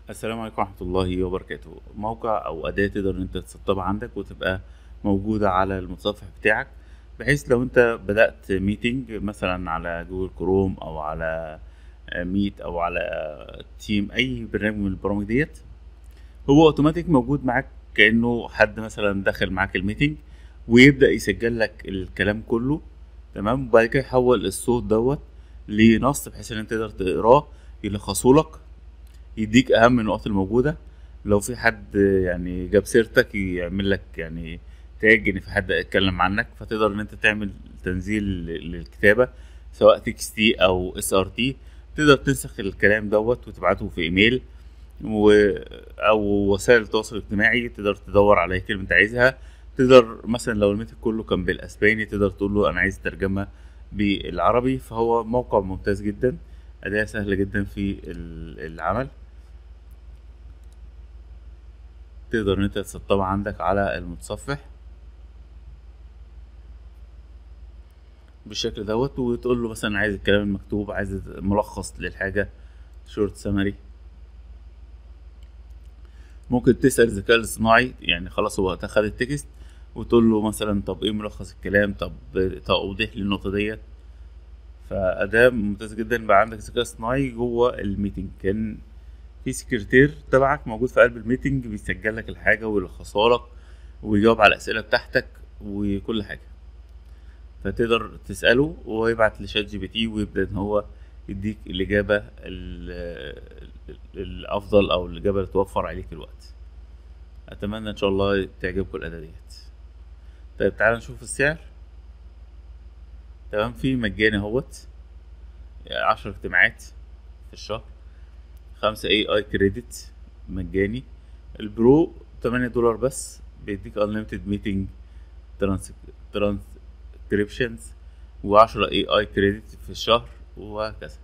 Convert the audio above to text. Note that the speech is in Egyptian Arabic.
السلام عليكم ورحمة الله وبركاته موقع أو أداة تقدر إن أنت تسطبها عندك وتبقى موجودة على المتصفح بتاعك بحيث لو أنت بدأت ميتنج مثلا على جوجل كروم أو على ميت أو على تيم أي برنامج من البرامج ديت هو أوتوماتيك موجود معاك كأنه حد مثلا دخل معاك الميتنج ويبدأ يسجل لك الكلام كله تمام وبعد كده يحول الصوت دوت لنص بحيث إن أنت تقدر تقراه يلخصهولك يديك اهم النقط الموجوده لو في حد يعني جاب سيرتك يعمل لك يعني تاج ان في حد اتكلم عنك فتقدر ان انت تعمل تنزيل للكتابه سواء تكست تي او اس ار تي تقدر تنسخ الكلام دوت وتبعته في ايميل و... او وسائل التواصل الاجتماعي تقدر تدور على اي كلمه انت عايزها تقدر مثلا لو الميتنج كله كان بالاسباني تقدر تقول له انا عايز ترجمه بالعربي فهو موقع ممتاز جدا اداة سهلة جدا في العمل تقدر ان انت تسطبها عندك على المتصفح بالشكل دوت وتقول له مثلا عايز الكلام المكتوب عايز ملخص للحاجة شورت سمري ممكن تسأل الذكاء الاصطناعي يعني خلاص هو اخد التكست وتقول له مثلا طب ايه ملخص الكلام طب توضيح للنقطة ديت فأداة ممتازة جدا بقى عندك ذكاء اصطناعي جوه الميتنج كان في سكرتير تبعك موجود في قلب الميتنج بيسجل لك الحاجة ويلخصها لك ويجاوب على الأسئلة بتاعتك وكل حاجة فتقدر تسأله وهو يبعت لشات جي بي تي ويبدأ إن هو يديك الإجابة الأفضل أو الإجابة اللي توفر عليك الوقت أتمنى إن شاء الله تعجبكم الأداة ديت طيب تعالى نشوف السعر تمام في مجاني اهوت عشر اجتماعات في الشهر خمسة اي اي كريدت مجاني البرو تمانية دولار بس بيديك unlimited meeting transcriptions وعشرة اي اي كريدت في الشهر وهكذا